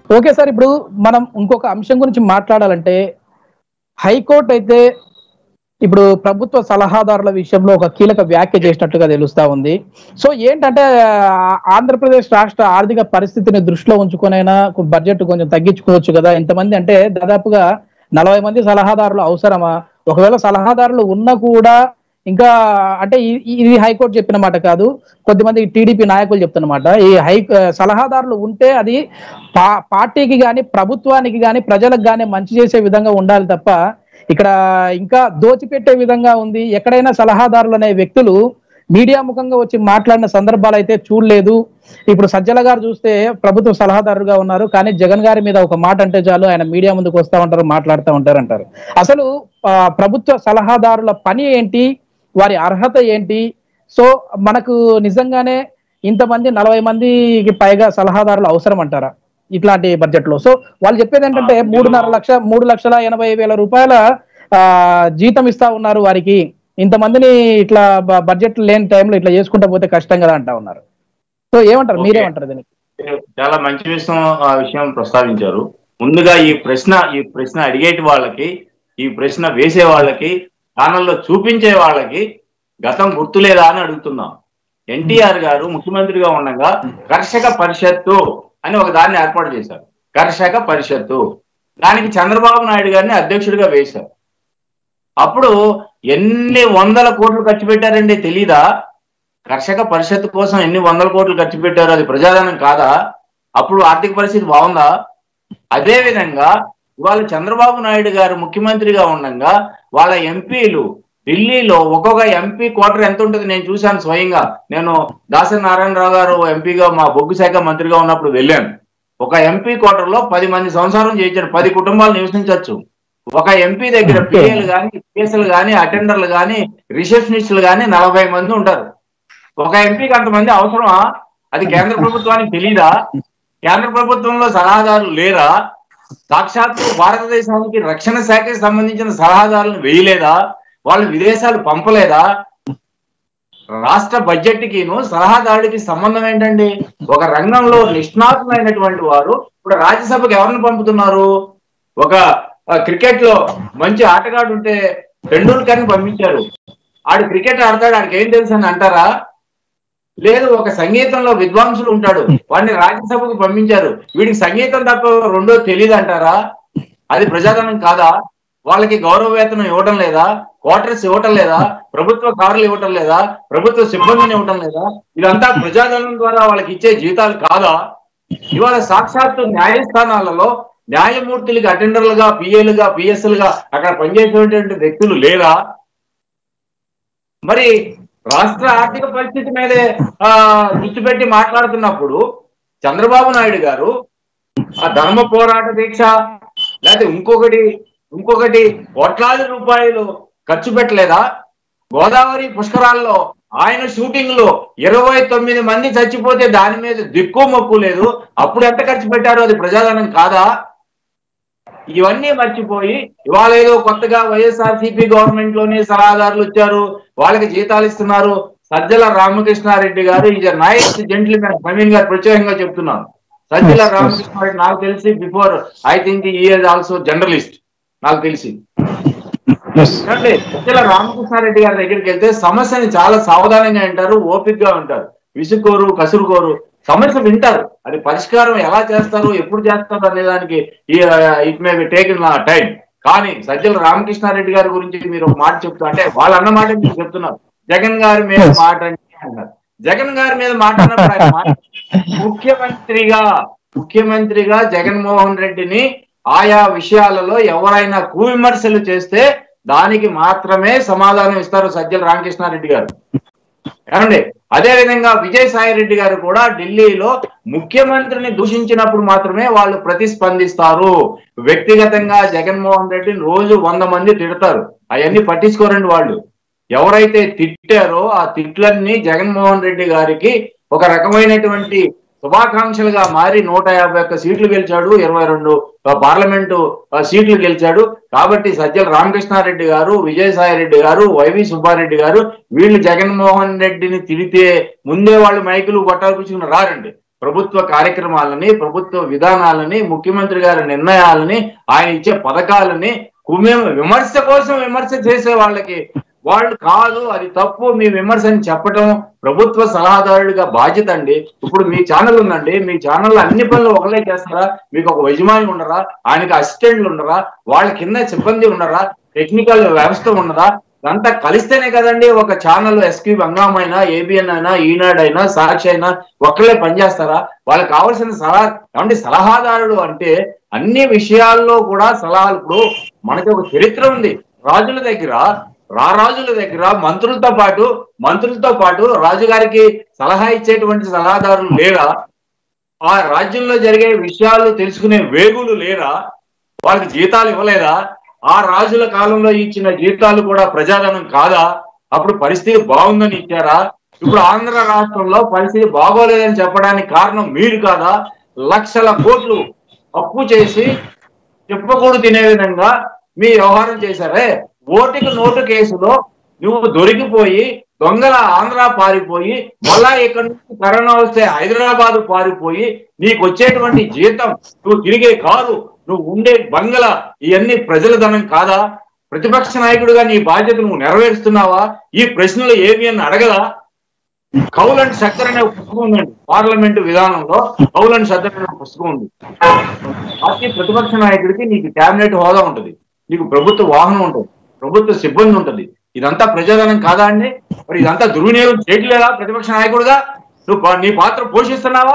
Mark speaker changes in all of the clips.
Speaker 1: Okay sir ఇప్పుడు మనం ఇంకొక అంశం గురించి మాట్లాడాలంటే హైకోర్టు అయితే ఇప్పుడు ప్రభుత్వ సలహాదారుల విషయంలో ఒక కీలక వ్యాఖ్య చేసినట్టుగా తెలుస్తా ఉంది సో ఏంటంటే ఆ, ఆంధ్రప్రదేశ్ రాష్ట్ర ఆర్థిక పరిస్థితిని దృష్టిలో ఉంచుకొనైనా బడ్జెట్ కొంచెం తగ్గించుకోవచ్చు కదా ఎంతమంది అంటే దాదాపుగా నలభై మంది సలహాదారులు అవసరమా ఒకవేళ సలహాదారులు ఉన్నా కూడా ఇంకా అంటే ఈ- ఈ- ఇది హైకోర్టు చెప్పిన మాట కాదు కొద్దిమంది టీడీపీ నాయకులు చెప్తున్నమాట ఈ హై సలహాదారులు ఉంటే అది పా పార్టీకి కానీ ప్రభుత్వానికి కానీ ప్రజలకు కానీ మంచి చేసే విధంగా ఉండాలి తప్ప ఇక్కడ ఇంకా దోచిపెట్టే విధంగా ఉంది ఎక్కడైనా సలహాదారులు అనే వ్యక్తులు మీడియా ముఖంగా వచ్చి మాట్లాడిన సందర్భాలు అయితే చూడలేదు ఇప్పుడు సజ్జల గారు చూస్తే ప్రభుత్వ సలహాదారుగా ఉన్నారు కానీ జగన్ గారి మీద ఒక మాట అంటే చాలు ఆయన మీడియా ముందుకు వస్తా ఉంటారు మాట్లాడుతూ ఉంటారు అంటారు అసలు ఆ, ప్రభుత్వ సలహాదారుల పని ఏంటి వారి అర్హత ఏంటి సో మనకు నిజంగానే ఇంతమంది నలభై మందికి పైగా సలహాదారులు అవసరం అంటారా ఇట్లాంటి బడ్జెట్ లో సో వాళ్ళు చెప్పేది ఏంటంటే మూడున్నర లక్ష మూడు లక్షల ఎనభై వేల రూపాయల ఆ, జీతం ఇస్తా ఉన్నారు వారికి ఇంతమందిని ఇట్లా బ- బడ్జెట్ లేని టైంలో ఇట్లా చేసుకుంటా పోతే కష్టం కదా అంటా ఉన్నారు సో ఏమంటారు
Speaker 2: ఓకే.
Speaker 1: మీరేమంటారు దీనికి
Speaker 2: చాలా మంచి విషయం ఆ విషయం ప్రస్తావించారు ముందుగా ఈ ప్రశ్న ఈ ప్రశ్న అడిగేటి వాళ్ళకి ఈ ప్రశ్న వేసే వాళ్ళకి ఛానల్లో చూపించే వాళ్ళకి గతం గుర్తులేదా అని అడుగుతున్నాం ఎన్టీఆర్ గారు ముఖ్యమంత్రిగా ఉండగా కర్షక పరిషత్తు అని ఒక దాన్ని ఏర్పాటు చేశారు కర్షక పరిషత్తు దానికి చంద్రబాబు నాయుడు గారిని అధ్యక్షుడిగా వేశారు అప్పుడు ఎన్ని వందల కోట్లు ఖర్చు పెట్టారండి తెలీదా కర్షక పరిషత్ కోసం ఎన్ని వందల కోట్లు ఖర్చు పెట్టారో అది ప్రజాధనం కాదా అప్పుడు ఆర్థిక పరిస్థితి బాగుందా అదే విధంగా ఇవాళ చంద్రబాబు నాయుడు గారు ముఖ్యమంత్రిగా ఉండగా వాళ్ళ ఎంపీలు ఢిల్లీలో ఒక్కొక్క ఎంపీ క్వార్టర్ ఎంత ఉంటుంది నేను చూశాను స్వయంగా నేను దాసరి నారాయణరావు గారు ఎంపీగా మా బొగ్గు శాఖ మంత్రిగా ఉన్నప్పుడు వెళ్ళాను ఒక ఎంపీ క్వార్టర్ లో పది మంది సంసారం చేయించారు పది కుటుంబాలు నివసించవచ్చు ఒక ఎంపీ దగ్గర పిఏలు కానీ పిఎస్లు కానీ అటెండర్లు కానీ రిసెప్షనిస్టులు కానీ నలభై మంది ఉంటారు ఒక ఎంపీకి అంతమంది అవసరమా అది కేంద్ర ప్రభుత్వానికి తెలీదా కేంద్ర ప్రభుత్వంలో సలహాదారులు లేరా సాక్షాత్తు భారతదేశానికి రక్షణ శాఖకి సంబంధించిన సలహాదారులను వేయలేదా వాళ్ళు విదేశాలు పంపలేదా రాష్ట్ర బడ్జెట్ కిను సలహాదారుడికి సంబంధం ఏంటండి ఒక రంగంలో నిష్ణాతులైనటువంటి వారు ఇప్పుడు రాజ్యసభకు ఎవరిని పంపుతున్నారు ఒక క్రికెట్ లో మంచి ఆటగాడు ఉంటే టెండూల్కర్ ని పంపించారు ఆడు క్రికెట్ ఆడతాడు ఆడికి ఏం తెలుసు అని అంటారా లేదు ఒక సంగీతంలో విద్వాంసుడు ఉంటాడు వాడిని రాజ్యసభకు పంపించారు వీడికి సంగీతం తప్ప రెండో తెలియదు అంటారా అది ప్రజాధనం కాదా వాళ్ళకి గౌరవ వేతనం ఇవ్వటం లేదా క్వార్టర్స్ ఇవ్వటం లేదా ప్రభుత్వ కార్లు ఇవ్వటం లేదా ప్రభుత్వ సిబ్బందిని ఇవ్వటం లేదా ఇదంతా ప్రజాధనం ద్వారా వాళ్ళకి ఇచ్చే జీతాలు కాదా ఇవాళ సాక్షాత్తు న్యాయస్థానాలలో న్యాయమూర్తులకి అటెండర్లుగా పిఏలుగా పిఎస్లుగా అక్కడ పనిచేసేటువంటి వ్యక్తులు లేరా మరి రాష్ట్ర ఆర్థిక పరిస్థితి మీదే ఆ, దృష్టి పెట్టి మాట్లాడుతున్నప్పుడు చంద్రబాబు నాయుడు గారు ఆ ధర్మ పోరాట దీక్ష లేకపోతే ఇంకొకటి ఇంకొకటి కోట్లాది రూపాయలు ఖర్చు పెట్టలేదా గోదావరి పుష్కరాల్లో ఆయన షూటింగ్ లో ఇరవై తొమ్మిది మంది చచ్చిపోతే దాని మీద దిక్కు మొక్కు లేదు అప్పుడు ఎంత ఖర్చు పెట్టారో అది ప్రజాధనం కాదా ఇవన్నీ మర్చిపోయి ఇవాళ ఏదో కొత్తగా వైఎస్ఆర్సీపీ గవర్నమెంట్ లోనే సలహాదారులు వచ్చారు వాళ్ళకి జీతాలు ఇస్తున్నారు సజ్జల రామకృష్ణారెడ్డి గారు is nice gentleman Praveen గారు ప్రత్యేకంగా చెప్తున్నారు సజ్జల రామకృష్ణారెడ్డి నాకు తెలిసి before I think is also journalist నాకు తెలిసి అంటే సజ్జల రామకృష్ణారెడ్డి గారి దగ్గరికి వెళ్తే సమస్యని చాలా సావధానంగా వింటారు ఓపికగా ఉంటారు విసుకోరు కసురుకోరు సమస్య వింటారు అది పరిష్కారం ఎలా చేస్తారు ఎప్పుడు చేస్తారు అనే దానికి it may be taking time కానీ సజ్జల రామకృష్ణారెడ్డి గారి గురించి మీరు ఒక మాట చెప్తూ అంటే వాళ్ళు అన్న మాట మీరు చెప్తున్నారు జగన్ గారి మీద
Speaker 1: Yes.
Speaker 2: మాట అంటే అన్నారు జగన్ గారి మీద మాట అన్నప్పుడు ఆయన మాట ముఖ్యమంత్రిగా ముఖ్యమంత్రిగా జగన్మోహన్ రెడ్డిని ఆయా విషయాలలో ఎవరైనా కువిమర్శలు చేస్తే దానికి మాత్రమే సమాధానం ఇస్తారు సజ్జల రామకృష్ణారెడ్డి గారు ఏమండి అదే విధంగా విజయసాయి రెడ్డి గారు కూడా ఢిల్లీలో ముఖ్యమంత్రిని దూషించినప్పుడు మాత్రమే వాళ్ళు ప్రతిస్పందిస్తారు వ్యక్తిగతంగా జగన్మోహన్ రెడ్డిని రోజు వంద మంది తిడతారు అవన్నీ పట్టించుకోరండి వాళ్ళు ఎవరైతే తిట్టారో ఆ తిట్లన్నీ జగన్మోహన్ రెడ్డి గారికి ఒక రకమైనటువంటి శుభాకాంక్షలుగా మారి నూట యాభై ఒక్క సీట్లు గెలిచాడు ఇరవై రెండు పార్లమెంటు ఆ, సీట్లు గెలిచాడు కాబట్టి సజ్జల రామకృష్ణారెడ్డి గారు విజయసాయి రెడ్డి గారు వైవి సుబ్బారెడ్డి గారు వీళ్ళు జగన్మోహన్ రెడ్డిని తిడితే ముందే వాళ్ళు మైకులు గొట్టాలు కూర్చుని రారండి ప్రభుత్వ కార్యక్రమాలని ప్రభుత్వ విధానాలని ముఖ్యమంత్రి గారి నిర్ణయాలని ఆయన ఇచ్చే పథకాలని కుమే- విమర్శ కోసం విమర్శ చేసే వాళ్ళకి వాళ్ళు కాదు అది తప్పు మీ విమర్శ అని చెప్పటం ప్రభుత్వ సలహాదారుడిగా బాధ్యత అండి ఇప్పుడు మీ ఛానల్ ఉందండి మీ ఛానల్ అన్ని పనులు ఒకలే చేస్తారా మీకు ఒక యజమాని ఉండరా ఆయనకి అసిస్టెంట్లు ఉండరా వాళ్ళ కింద సిబ్బంది ఉండరా టెక్నికల్ వ్యవస్థ ఉండదా ఇదంతా కలిస్తేనే కదండి ఒక ఛానల్ ఎస్క్యూ బంగాం అయినా ఏబిఎన్ అయినా ఈనాడు అయినా సాక్షి అయినా ఒక్కళ్ళే పనిచేస్తారా వాళ్ళకి కావాల్సిన సలహా ఏమంటే సలహాదారుడు అంటే అన్ని విషయాల్లో కూడా సలహాలు ఇప్పుడు మనకి ఒక చరిత్ర ఉంది రాజుల దగ్గర రారాజుల దగ్గర మంత్రులతో పాటు మంత్రులతో పాటు రాజుగారికి సలహా ఇచ్చేటువంటి సలహాదారులు లేరా ఆ రాజ్యంలో జరిగే విషయాలు తెలుసుకునే వేగులు లేరా వాళ్ళకి జీతాలు ఇవ్వలేదా ఆ రాజుల కాలంలో ఇచ్చిన జీతాలు కూడా ప్రజాధనం కాదా అప్పుడు పరిస్థితి బాగుందని ఇచ్చారా ఇప్పుడు ఆంధ్ర రాష్ట్రంలో పరిస్థితి బాగోలేదని చెప్పడానికి కారణం మీరు కాదా లక్షల కోట్లు అప్పు చేసి చెప్పకూడదు తినే విధంగా మీ వ్యవహారం చేశారే ఓటుకి నోటు కేసులో నువ్వు దొరికిపోయి దొంగల ఆంధ్ర పారిపోయి మళ్ళా ఇక్కడ నుంచి కరోనా వస్తే హైదరాబాద్ పారిపోయి నీకు వచ్చేటువంటి జీతం నువ్వు తిరిగే కారు నువ్వు ఉండే బంగళ ఇవన్నీ ప్రజల ధనం కాదా ప్రతిపక్ష నాయకుడిగా నీ బాధ్యత నువ్వు నెరవేరుస్తున్నావా ఈ ప్రశ్నలు ఏవి అని అడగదా కౌల్ అండ్ సక్కర్ అనే ఒక పుస్తకం ఉందండి పార్లమెంటు విధానంలో కౌల్ అండ్ సక్కర్ అనే ఒక పుస్తకం ఉంది పార్టీ ప్రతిపక్ష నాయకుడికి నీకు క్యాబినెట్ హోదా ఉంటుంది నీకు ప్రభుత్వ వాహనం ఉంటుంది ప్రభుత్వ సిబ్బంది ఉంటుంది ఇదంతా ప్రజాధనం కాదా అండి మరి ఇదంతా దుర్వినియోగం చేయట్లేదా ప్రతిపక్ష నాయకుడిగా నువ్వు పా- నీ పాత్ర పోషిస్తున్నావా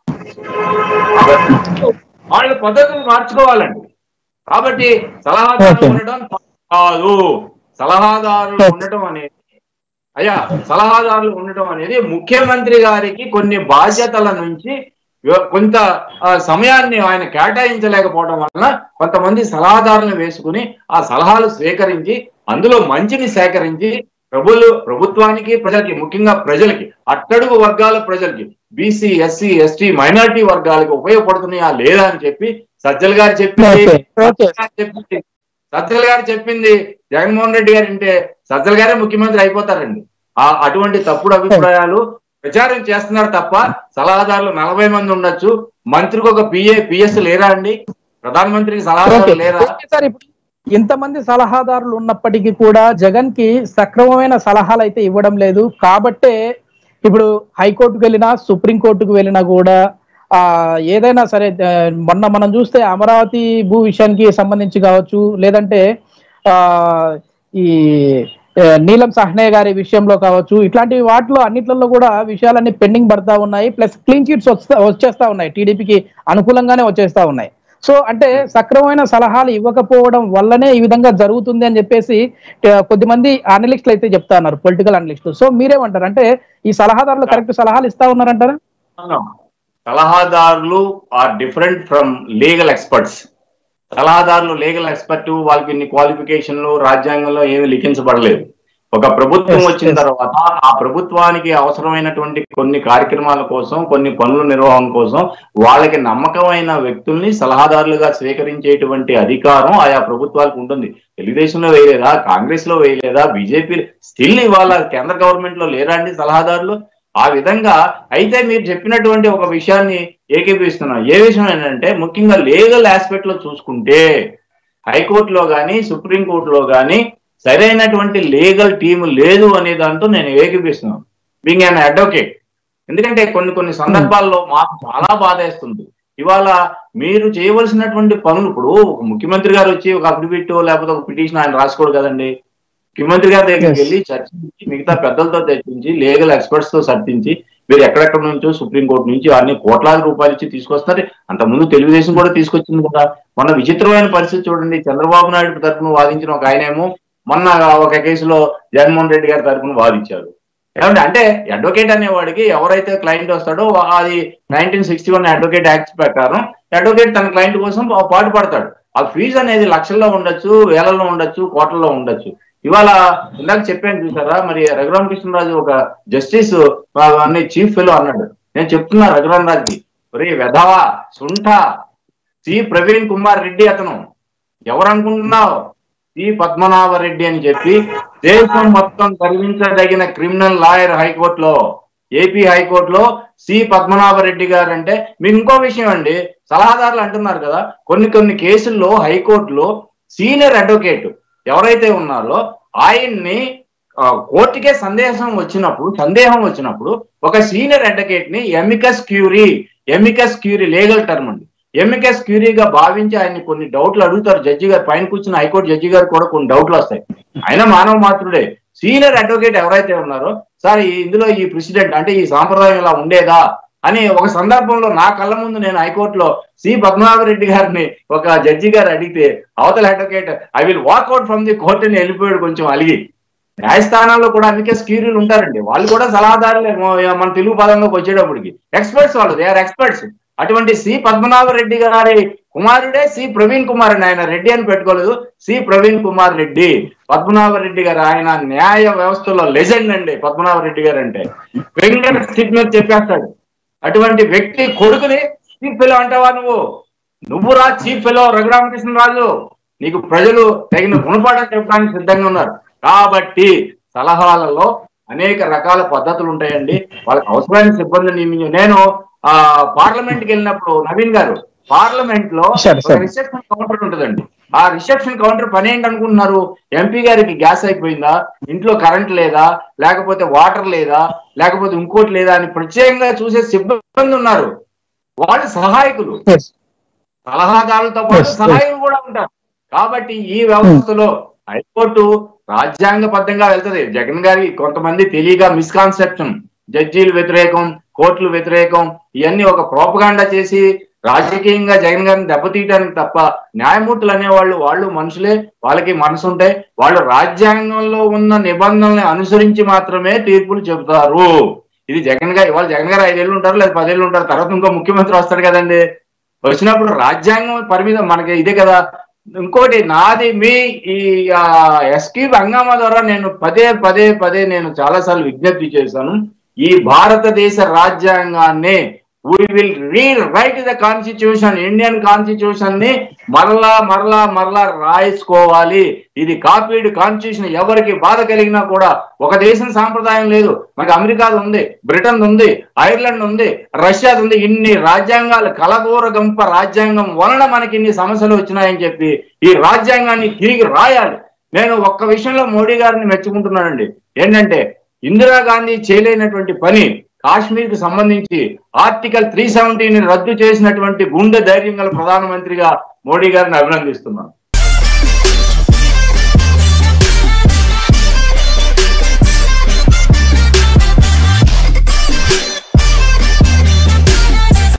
Speaker 2: వాళ్ళ పద్ధతులు మార్చుకోవాలండి కాబట్టి సలహాదారులు
Speaker 1: Okay.
Speaker 2: ఉండడం కాదు సలహాదారులు
Speaker 1: Okay.
Speaker 2: ఉండటం అనేది అయ్యా సలహాదారులు ఉండటం అనేది ముఖ్యమంత్రి గారికి కొన్ని బాధ్యతల నుంచి వ్య- కొంత ఆ, సమయాన్ని ఆయన కేటాయించలేకపోవడం వలన కొంతమంది సలహాదారులను వేసుకుని ఆ సలహాలు స్వీకరించి అందులో మంచిని సేకరించి ప్రభులు ప్రభుత్వానికి ప్రజలకి ముఖ్యంగా ప్రజలకి అట్టడుగు వర్గాల ప్రజలకి బీసీ ఎస్సీ ఎస్టీ మైనారిటీ వర్గాలకి ఉపయోగపడుతున్నాయా లేదా అని చెప్పి సజ్జల్ గారు చెప్పింది
Speaker 1: Okay, okay.
Speaker 2: సజ్జల్ గారు చెప్పింది సజ్జల్ గారు చెప్పింది జగన్మోహన్ రెడ్డి గారు అంటే సజ్జల్ గారే ముఖ్యమంత్రి అయిపోతారండి ఆ అటువంటి తప్పుడు అభిప్రాయాలు ప్రచారం చేస్తున్నారు తప్ప సలహాదారులు నలభై మంది ఉండొచ్చు మంత్రికి ఒక పిఏ పిఎస్ లేరా అండి ప్రధానమంత్రికి సలహాదారులు లేరా
Speaker 1: ఓకే సార్ ఇప్పుడు ఇంతమంది సలహాదారులు ఉన్నప్పటికీ కూడా జగన్ కి సక్రమమైన సలహాలు అయితే ఇవ్వడం లేదు కాబట్టే ఇప్పుడు హైకోర్టుకు వెళ్ళినా సుప్రీంకోర్టుకు వెళ్ళినా కూడా ఆ ఏదైనా సరే ఆ, మొన్న మనం చూస్తే అమరావతి భూ విషయానికి సంబంధించి కావచ్చు లేదంటే ఆ ఈ ఆ, నీలం సహ్నే గారి విషయంలో కావచ్చు ఇట్లాంటి వాటిలో అన్నిట్లలో కూడా విషయాలన్నీ పెండింగ్ పడతా ఉన్నాయి ప్లస్ క్లీన్ చిట్స్ వస్తా వచ్చేస్తా ఉన్నాయి టీడీపీకి అనుకూలంగానే వచ్చేస్తా ఉన్నాయి సో అంటే సక్రమమైన సలహాలు ఇవ్వకపోవడం వల్లనే ఈ విధంగా జరుగుతుంది అని చెప్పేసి ఆ, కొద్దిమంది అనలిస్టులు అయితే చెప్తా ఉన్నారు పొలిటికల్ అనలిస్టులు సో మీరేమంటారు అంటే ఈ సలహాదారులు కరెక్ట్ సలహాలు ఇస్తా ఉన్నారంటారా
Speaker 2: No. సలహాదారులు are different from legal experts సలహాదారులు లీగల్ ఎక్స్పర్ట్ వాళ్ళకి ఇన్ని క్వాలిఫికేషన్లు రాజ్యాంగంలో ఏమి లిఖించబడలేదు ఒక ప్రభుత్వం
Speaker 1: Yes,
Speaker 2: వచ్చిన
Speaker 1: yes.
Speaker 2: తర్వాత ఆ ప్రభుత్వానికి అవసరమైనటువంటి కొన్ని కార్యక్రమాల కోసం కొన్ని పనుల నిర్వహణ కోసం వాళ్ళకి నమ్మకమైన వ్యక్తుల్ని సలహాదారులుగా స్వీకరించేటువంటి అధికారం ఆయా ప్రభుత్వాలకు ఉంటుంది తెలుగుదేశంలో వేయలేదా కాంగ్రెస్ లో వేయలేదా బీజేపీ స్టిల్ ఇవాళ కేంద్ర గవర్నమెంట్ లో లేరా అండి సలహాదారులు ఆ విధంగా అయితే మీరు చెప్పినటువంటి ఒక విషయాన్ని ఏకీపిస్తున్నాం ఏ విషయం ఏంటంటే ముఖ్యంగా లీగల్ ఆస్పెక్ట్ లో చూసుకుంటే హైకోర్టులో కానీ సుప్రీంకోర్టులో కానీ సరైనటువంటి లీగల్ టీం లేదు అనే దాంతో నేను ఏకీపిస్తున్నాను బీయింగ్ అన్ అడ్వకేట్ ఎందుకంటే కొన్ని కొన్ని సందర్భాల్లో మాకు చాలా బాధేస్తుంది ఇవాళ మీరు చేయవలసినటువంటి పనులు ఇప్పుడు ఒక ముఖ్యమంత్రి గారు వచ్చి ఒక అఫిడవిట్ లేకపోతే ఒక పిటిషన్ ఆయన రాసుకోడు కదండి ముఖ్యమంత్రి గారి దగ్గరికి
Speaker 1: Yes.
Speaker 2: వెళ్ళి చర్చించి మిగతా పెద్దలతో చర్చించి లీగల్ ఎక్స్పర్ట్స్ తో చర్చించి మీరు ఎక్కడెక్కడ నుంచో సుప్రీంకోర్టు నుంచి అన్ని కోట్లాది రూపాయలు ఇచ్చి తీసుకొస్తారు అంతకుముందు తెలుగుదేశం కూడా తీసుకొచ్చింది కదా మొన్న విచిత్రమైన పరిస్థితి చూడండి చంద్రబాబు నాయుడు తరఫున వాదించిన ఒక ఆయనేమో మొన్న ఒక కేసులో జగన్మోహన్ రెడ్డి గారి తరఫున వాదించారు ఏమంటే అంటే అడ్వకేట్ అనేవాడికి ఎవరైతే క్లయింట్ వస్తాడో అది nineteen sixty one advocate act ప్రకారం అడ్వకేట్ తన క్లయింట్ కోసం పాటు పడతాడు ఆ ఫీజు అనేది లక్షల్లో ఉండొచ్చు వేలల్లో ఉండొచ్చు కోట్లలో ఉండొచ్చు ఇవాళ ఇందాక చెప్పాను చూసారా మరి రఘురామ కృష్ణరాజు ఒక జస్టిస్ అన్ని చీఫ్ ఫెలో అన్నాడు నేను చెప్తున్నా రఘురామ రాజుకి ఒరే వెధవా సుంఠ సి ప్రవీణ్ కుమార్ రెడ్డి అతను ఎవరు అనుకుంటున్నావు సి పద్మనాభ రెడ్డి అని చెప్పి దేశం మొత్తం గర్వించదగిన క్రిమినల్ లాయర్ హైకోర్టులో ఏపీ హైకోర్టులో సి పద్మనాభరెడ్డి గారు అంటే మీకు ఇంకో విషయం అండి సలహాదారులు అంటున్నారు కదా కొన్ని కొన్ని కేసుల్లో హైకోర్టులో సీనియర్ అడ్వకేట్ ఎవరైతే ఉన్నారో ఆయన్ని ఆ, కోర్టుకే సందేశం వచ్చినప్పుడు సందేహం వచ్చినప్పుడు ఒక సీనియర్ అడ్వకేట్ ని amicus curiae amicus curiae legal term అండి ఎమికస్ క్యూరీగా భావించి ఆయన్ని కొన్ని డౌట్లు అడుగుతారు జడ్జి గారు పైన కూర్చున్న హైకోర్టు జడ్జి గారు కూడా కొన్ని డౌట్లు వస్తాయి ఆయన మానవ మాత్రుడే సీనియర్ అడ్వకేట్ ఎవరైతే ఉన్నారో సార్ ఈ- ఇందులో ఈ ప్రెసిడెంట్ అంటే ఈ సాంప్రదాయం ఇలా ఉండేదా అని ఒక సందర్భంలో నా కళ్ళ ముందు నేను హైకోర్టులో సి పద్మనాభరెడ్డి గారిని ఒక జడ్జి గారు అడిగితే అవతల advocate I will walk out from the court అని వెళ్ళిపోయాడు కొంచెం అలిగి న్యాయస్థానాల్లో కూడా అందుకే స్క్యూరీలు ఉంటారండి వాళ్ళు కూడా సలహాదారులే మొ- మన తెలుగు పదంలోకి వచ్చేటప్పటికి ఎక్స్పర్ట్స్ వాళ్ళు దే ఆర్ ఎక్స్పర్ట్స్ అటువంటి సి పద్మనాభరెడ్డి గారి కుమారుడే సి ప్రవీణ్ కుమార్ అని ఆయన రెడ్డి అని పెట్టుకోలేదు సి ప్రవీణ్ కుమార్ రెడ్డి పద్మనాభరెడ్డి గారు ఆయన న్యాయ వ్యవస్థలో లెజెండ్ అండి పద్మనాభరెడ్డి గారు అంటే వెంకట స్థితి మీద చెప్పేస్తాడు అటువంటి వ్యక్తి కొడుకుని చీఫ్ ఫెలో అంటావా నువ్వు నువ్వు రా చీఫ్ ఫెలో రఘురామకృష్ణరాజు నీకు ప్రజలు తగిన గుణపాఠం చెప్పడానికి సిద్ధంగా ఉన్నారు కాబట్టి సలహాలలో అనేక రకాల పద్ధతులు ఉంటాయండి వాళ్ళకి అవసరమైన సిబ్బంది నియమించు నేను ఆ పార్లమెంట్ కి వెళ్ళినప్పుడు నవీన్ గారు పార్లమెంట్ లో
Speaker 1: సరే,
Speaker 2: ఒక
Speaker 1: సరే.
Speaker 2: రిసెప్షన్ కౌంటర్ ఉంటుందండి ఆ రిసెప్షన్ కౌంటర్ పని ఏంటి అనుకుంటున్నారు ఎంపీ గారికి గ్యాస్ అయిపోయిందా ఇంట్లో కరెంట్ లేదా లేకపోతే వాటర్ లేదా లేకపోతే ఇంకోటి లేదా అని ప్రత్యేకంగా చూసే సిబ్బంది ఉన్నారు వాళ్ళు సహాయకులు
Speaker 1: Yes.
Speaker 2: సలహాదారులతో పాటు
Speaker 1: Yes, yes.
Speaker 2: సహాయకులు కూడా ఉంటారు కాబట్టి ఈ వ్యవస్థలో హైకోర్టు రాజ్యాంగబద్ధంగా వెళ్తది జగన్ గారి కొంతమంది తెలియక మిస్కాన్సెప్షన్ జడ్జీలు వ్యతిరేకం కోర్టులు వ్యతిరేకం ఇవన్నీ ఒక ప్రోపగాండా చేసి రాజకీయంగా జగన్ గారిని దెబ్బతీయడానికి తప్ప న్యాయమూర్తులు అనేవాళ్ళు వాళ్ళు మనుషులే వాళ్ళకి మనసు ఉంటే వాళ్ళు రాజ్యాంగంలో ఉన్న నిబంధనల్ని అనుసరించి మాత్రమే తీర్పులు చెబుతారు ఇది జగన్ గారు ఇవాళ జగన్ గారు ఐదేళ్ళు ఉంటారు లేదా పదేళ్ళు ఉంటారు తర్వాత ఇంకో ముఖ్యమంత్రి వస్తాడు కదండి వచ్చినప్పుడు రాజ్యాంగం పరిమితం మనకి ఇదే కదా ఇంకోటి నాది మీ ఈ ఎస్కి హంగామా ద్వారా నేను పదే పదే పదే నేను చాలా సార్లు విజ్ఞప్తి చేశాను ఈ భారతదేశ రాజ్యాంగాన్ని we will rewrite the constitution Indian constitution ని మరలా మరలా మరలా రాయించుకోవాలి ఇది కాపీడ్ కాన్స్టిట్యూషన్ ఎవరికి బాధ కలిగినా కూడా ఒక దేశం సాంప్రదాయం లేదు మనకి అమెరికాది ఉంది బ్రిటన్ ఉంది ఐర్లాండ్ ఉంది రష్యాది ఉంది ఇన్ని రాజ్యాంగాలు కలగూర గంప రాజ్యాంగం వలన మనకి ఇన్ని సమస్యలు వచ్చినాయని చెప్పి ఈ రాజ్యాంగాన్ని తిరిగి రాయాలి నేను ఒక్క విషయంలో మోడీ గారిని మెచ్చుకుంటున్నానండి ఏంటంటే ఇందిరాగాంధీ చేయలేనటువంటి పని కాశ్మీర్ కి సంబంధించి ఆర్టికల్ త్రీ సెవెంటీని రద్దు చేసినటువంటి గుండె ధైర్యం గల ప్రధానమంత్రిగా మోడీ గారిని అభినందిస్తున్నాను